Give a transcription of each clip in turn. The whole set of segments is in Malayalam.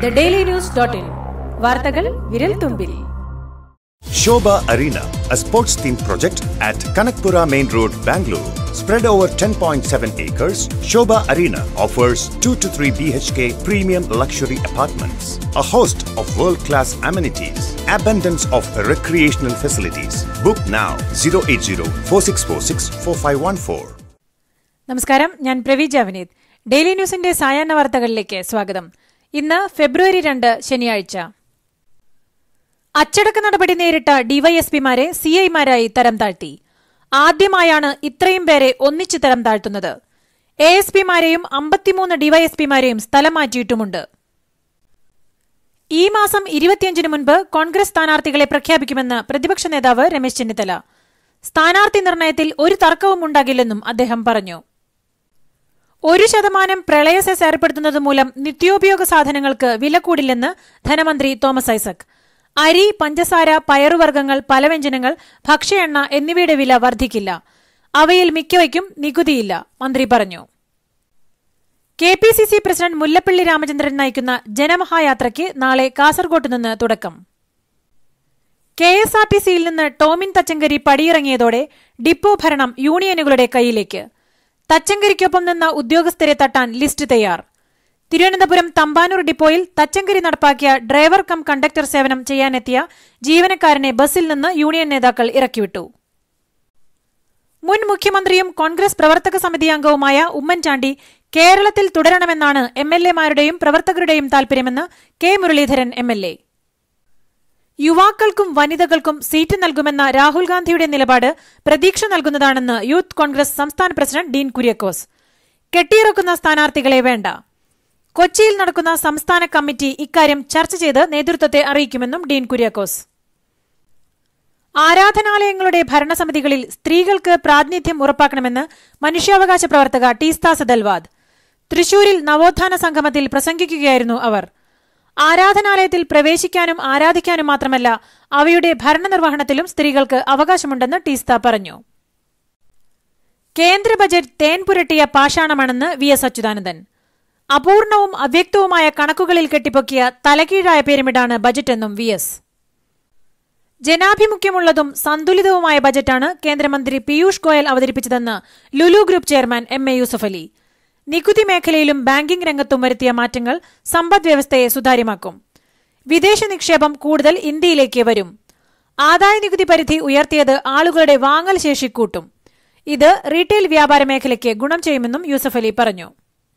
The daily news dot in വാർത്തകൾ വിരൽ തുമ്പിൽ Shobha Arena, a sports themed project at Kanakpura Main Road, Bangalore. Spread over 10.7 acres, Shobha Arena offers 2 to 3 BHK premium luxury apartments, a host of world class amenities, abundance of recreational facilities. Book now 080 4646 4514. നമസ്കാരം ഞാൻ പ്രവീജ വിനീത് ഡെയിലി ന്യൂസിന്റെ സായാഹ്ന വാർത്തകളിലേക്ക് സ്വാഗതം ഇന്ന് ഫെബ്രുവരി രണ്ട് ശനിയാഴ്ച അച്ചടക്ക നടപടി നേരിട്ട ഡിവൈഎസ്പിമാരെ സിഐമാരായി തരം താഴ്ത്തി ആദ്യമായാണ് ഇത്രയും പേരെ ഒന്നിച്ചു തരം താഴ്ത്തുന്നത് എ എസ് പിമാരെയും അമ്പത്തിമൂന്ന് ഡിവൈഎസ്പിമാരെയും സ്ഥലം മാറ്റിയിട്ടുമുണ്ട് ഈ മാസം ഇരുപത്തിയഞ്ചിന് മുൻപ് കോൺഗ്രസ് സ്ഥാനാർത്ഥികളെ പ്രഖ്യാപിക്കുമെന്ന് പ്രതിപക്ഷ നേതാവ് രമേശ് ചെന്നിത്തല സ്ഥാനാർത്ഥി നിർണയത്തിൽ ഒരു തർക്കവും ഉണ്ടാകില്ലെന്നും അദ്ദേഹം പറഞ്ഞു ഒരു ശതമാനം പ്രളയ സെസ് ഏർപ്പെടുത്തുന്നത് മൂലം നിത്യോപയോഗ സാധനങ്ങൾക്ക് വില കൂടില്ലെന്ന് ധനമന്ത്രി തോമസ് ഐസക് അരി പഞ്ചസാര പയറുവർഗ്ഗങ്ങൾ പലവ്യഞ്ജനങ്ങൾ ഭക്ഷ്യ എണ്ണ എന്നിവയുടെ വില വർദ്ധിക്കില്ല അവയിൽ മിക്കവയ്ക്കും നികുതിയില്ല മന്ത്രി പറഞ്ഞു K P C C president Mullappally Ramachandran നയിക്കുന്ന ജനമഹായാത്രയ്ക്ക് നാളെ കാസർകോട്ട് നിന്ന് തുടക്കം കെ എസ് ആർ ടി സിയിൽ നിന്ന് ടോമിൻ തച്ചങ്കരി പടിയിറങ്ങിയതോടെ ഡിപ്പോ ഭരണം യൂണിയനുകളുടെ കൈയിലേക്ക് തച്ചങ്കരിക്കൊപ്പം നിന്ന ഉദ്യോഗസ്ഥരെ തട്ടാൻ ലിസ്റ്റ് തയ്യാർ തിരുവനന്തപുരം തമ്പാനൂർ ഡിപ്പോയിൽ തച്ചങ്കരി നടപ്പാക്കിയ ഡ്രൈവർ കം കണ്ടക്ടർ സേവനം ചെയ്യാനെത്തിയ ജീവനക്കാരനെ ബസ്സിൽ നിന്ന് യൂണിയൻ നേതാക്കൾ ഇറക്കിവിട്ടു മുൻ മുഖ്യമന്ത്രിയും കോൺഗ്രസ് പ്രവർത്തക സമിതി അംഗവുമായ ഉമ്മൻചാണ്ടി കേരളത്തിൽ തുടരണമെന്നാണ് എം എൽ എമാരുടെയും പ്രവർത്തകരുടെയും താൽപര്യമെന്ന് K Muraleedharan M L A യുവാക്കൾക്കും വനിതകൾക്കും സീറ്റ് നൽകുമെന്ന രാഹുൽ ഗാന്ധിയുടെ നിലപാട് പ്രതീക്ഷ നൽകുന്നതാണെന്ന് യൂത്ത് കോൺഗ്രസ് സംസ്ഥാന പ്രസിഡന്റ് ഡീൻ കുര്യക്കോസ് കെട്ടിയിറക്കുന്ന സ്ഥാനാർത്ഥികളെ വേണ്ട കൊച്ചിയിൽ നടക്കുന്ന സംസ്ഥാന കമ്മിറ്റി ഇക്കാര്യം ചർച്ച ചെയ്ത് നേതൃത്വത്തെ അറിയിക്കുമെന്നും ഡീൻ കുര്യാക്കോസ് ആരാധനാലയങ്ങളുടെ ഭരണസമിതികളിൽ സ്ത്രീകൾക്ക് പ്രാതിനിധ്യം ഉറപ്പാക്കണമെന്ന് മനുഷ്യാവകാശ പ്രവർത്തക ടീസ്ത സദൽവാദ് തൃശൂരിൽ നവോത്ഥാന സംഗമത്തിൽ പ്രസംഗിക്കുകയായിരുന്നു അവർ ആരാധനാലയത്തിൽ പ്രവേശിക്കാനും ആരാധിക്കാനും മാത്രമല്ല അവയുടെ ഭരണനിർവഹണത്തിലും സ്ത്രീകൾക്ക് അവകാശമുണ്ടെന്ന് ടീസ്ത പറഞ്ഞു കേന്ദ്ര ബജറ്റ് തേൻ പുരട്ടിയ പാഷാണമാണെന്ന് വി എസ് അച്യുതാനന്ദൻ അപൂർണവും അവ്യക്തവുമായ കണക്കുകളിൽ കെട്ടിപ്പൊക്കിയ തലകീഴായ പേരുമിടാണ് ബജറ്റെന്നും വി എസ് ജനാഭിമുഖ്യമുള്ളതും സന്തുലിതവുമായ ബജറ്റാണ് കേന്ദ്രമന്ത്രി പീയൂഷ് ഗോയൽ അവതരിപ്പിച്ചതെന്ന് Lulu group chairman M A Yusuff Ali നികുതി മേഖലയിലും ബാങ്കിംഗ് രംഗത്തും വരുത്തിയ മാറ്റങ്ങൾ സമ്പദ് വ്യവസ്ഥയെ സുതാര്യമാക്കും വിദേശ നിക്ഷേപം കൂടുതൽ ഇന്ത്യയിലേക്ക് വരും ആദായ നികുതി പരിധി ഉയർത്തിയത് ആളുകളുടെ വാങ്ങൽ ശേഷി കൂട്ടും ഇത് റീറ്റെയിൽ വ്യാപാര മേഖലയ്ക്ക് ഗുണം ചെയ്യുമെന്നും യൂസഫ് അലി പറഞ്ഞു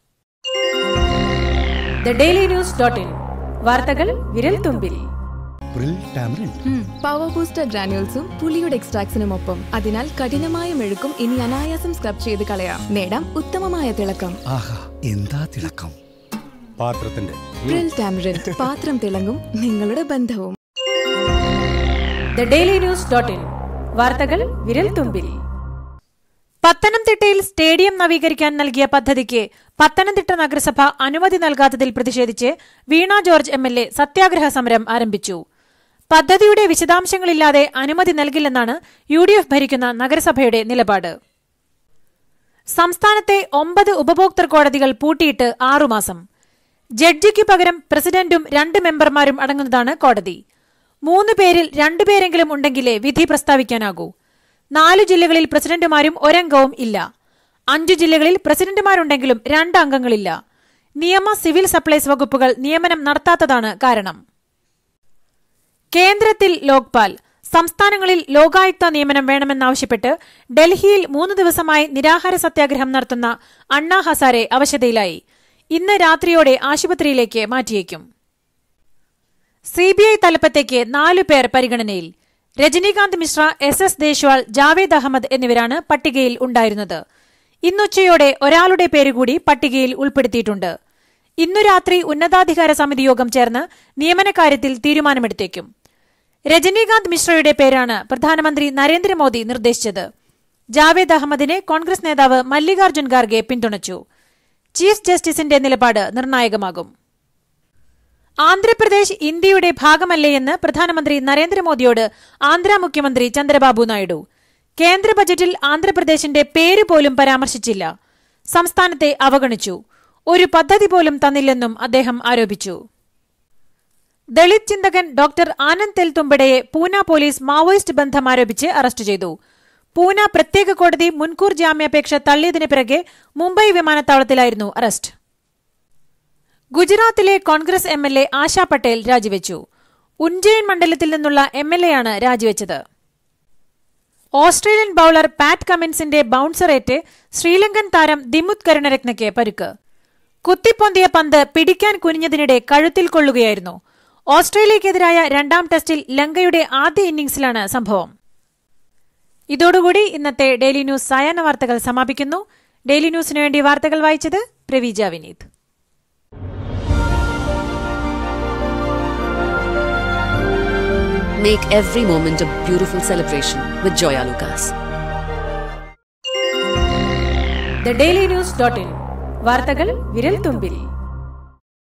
the daily news dot in വാർത്തകൾ വിരൽ തുമ്പിൽ പ്രിൽ ടാമറിൻ പവർ ബൂസ്റ്റർ ഗ്രാനുവൽസും പുളിയുടെ എക്സ്ട്രാക്സിനും ഒപ്പം അതിനാൽ കഠിനമായ മെഴുക്കും ഇനി അനായാസം സ്ക്രബ് ചെയ്ത് കളയാം നേടാം ഉത്തമമായ തിളക്കം ആഹാ എന്താ തിളക്കം പാത്രത്തിന്റെ പ്രിൽ ടാമറിൻ പാത്രം തിളങ്ങും നിങ്ങളുടെ ബന്ധവും the daily news dot in വാർത്തകൾ വിരൽ തുമ്പിൽ പത്തനംതിട്ടയിൽ സ്റ്റേഡിയം നവീകരിക്കാൻ നൽകിയ പദ്ധതിക്ക് പത്തനംതിട്ട നഗരസഭ അനുമതി നൽകാത്തതിൽ പ്രതിഷേധിച്ച് Veena George M L A സത്യാഗ്രഹ സമരം ആരംഭിച്ചു പദ്ധതിയുടെ വിശദാംശങ്ങളില്ലാതെ അനുമതി നൽകില്ലെന്നാണ് യു ഡി എഫ് ഭരിക്കുന്ന നഗരസഭയുടെ നിലപാട് സംസ്ഥാനത്തെ ഒമ്പത് ഉപഭോക്തൃ കോടതികൾ പൂട്ടിയിട്ട് ആറുമാസം ജഡ്ജിക്ക് പകരം പ്രസിഡന്റും രണ്ട് മെമ്പർമാരും അടങ്ങുന്നതാണ് കോടതി മൂന്ന് പേരിൽ രണ്ടുപേരെങ്കിലും ഉണ്ടെങ്കിലേ വിധി പ്രസ്താവിക്കാനാകൂ നാലു ജില്ലകളിൽ പ്രസിഡന്റുമാരും ഒരംഗവും ഇല്ല അഞ്ചു ജില്ലകളിൽ പ്രസിഡന്റുമാരുണ്ടെങ്കിലും രണ്ട് അംഗങ്ങളില്ല നിയമ സിവിൽ സപ്ലൈസ് വകുപ്പുകൾ നിയമനം നടത്താത്തതാണ് കാരണം കേന്ദ്രത്തിൽ ലോക്പാൽ സംസ്ഥാനങ്ങളിൽ ലോകായുക്ത നിയമനം വേണമെന്നാവശ്യപ്പെട്ട് ഡൽഹിയിൽ മൂന്ന് ദിവസമായി നിരാഹാര സത്യാഗ്രഹം നടത്തുന്ന അണ്ണാ ഹസാരെ അവശതയിലായി ഇന്ന് രാത്രിയോടെ ആശുപത്രിയിലേക്ക് മാറ്റിയേക്കും സിബിഐ തലപ്പത്തേക്ക് നാലു പേർ പരിഗണനയിൽ രജനീകാന്ത് മിശ്ര എസ് എസ് ദേശ്വാൾ ജാവേദ് അഹമ്മദ് എന്നിവരാണ് പട്ടികയിൽ ഉണ്ടായിരുന്നത് ഇന്നുച്ചയോടെ ഒരാളുടെ പേരുകൂടി പട്ടികയിൽ ഉൾപ്പെടുത്തിയിട്ടുണ്ട് ഇന്നു രാത്രി ഉന്നതാധികാര സമിതി യോഗം ചേർന്ന് നിയമനകാര്യത്തിൽ തീരുമാനമെടുത്തേക്കും രജനീകാന്ത് മിശ്രയുടെ പേരാണ് പ്രധാനമന്ത്രി നരേന്ദ്രമോദി നിർദ്ദേശിച്ചത് ജാവേദ് അഹമ്മദിനെ കോൺഗ്രസ് നേതാവ് മല്ലികാർജ്ജുൻ ഖാർഗെ പിന്തുണച്ചു ചീഫ് ജസ്റ്റിസിന്റെ നിലപാട് നിർണായകമാകും ആന്ധ്രാപ്രദേശ് ഇന്ത്യയുടെ ഭാഗമല്ലേയെന്ന് പ്രധാനമന്ത്രി നരേന്ദ്രമോദിയോട് ആന്ധ്ര മുഖ്യമന്ത്രി ചന്ദ്രബാബു നായിഡു കേന്ദ്ര ബജറ്റിൽ ആന്ധ്രാപ്രദേശിന്റെ പേര് പോലും പരാമർശിച്ചില്ല സംസ്ഥാനത്തെ അവഗണിച്ചു ഒരു പദ്ധതി പോലും തന്നില്ലെന്നും അദ്ദേഹം ആരോപിച്ചു ദളിത് ചിന്തകൻ ഡോക്ടർ ആനന്ദ് തെൽത്തുമ്പടയെ പൂന പോലീസ് മാവോയിസ്റ്റ് ബന്ധം ആരോപിച്ച് അറസ്റ്റ് ചെയ്തു പൂന പ്രത്യേക കോടതി മുൻകൂർ ജാമ്യാപേക്ഷ തള്ളിയതിന് പിറകെ മുംബൈ വിമാനത്താവളത്തിലായിരുന്നു അറസ്റ്റ് ഗുജറാത്തിലെ Congress M L A Asha Patel രാജിവെച്ചു ഉജ്ജയിൻ മണ്ഡലത്തിൽ നിന്നുള്ള എം എൽ എ ആണ് രാജിവെച്ചത് ഓസ്ട്രേലിയൻ ബൌളർ പാറ്റ് കമിൻസിന്റെ ബൌൺസറേറ്റ് ശ്രീലങ്കൻ താരം ദിമുത് കരുണരത്നയ്ക്ക് പരുക്ക് കുത്തിപ്പൊന്തിയ പന്ത് പിടിക്കാൻ കുനിഞ്ഞതിനിടെ കഴുത്തിൽ കൊള്ളുകയായിരുന്നു ഓസ്ട്രേലിയക്കെതിരായ രണ്ടാം ടെസ്റ്റിൽ ലങ്കയുടെ ആദ്യ ഇന്നിംഗ്സിലാണ് സംഭവം ഇതോടുകൂടി ഇന്നത്തെ ഡെയിലി ന്യൂസ് സായാഹ്ന വാർത്തകൾ സമാപിക്കുന്നു ഡെയിലി ന്യൂസിനു വേണ്ടി വാർത്തകൾ വായിച്ചത് Praveeja Vineeth Make every moment a beautiful celebration with Joya Lucas. The daily news dot in വാർത്തകൾ വിരൽ തുമ്പിൽ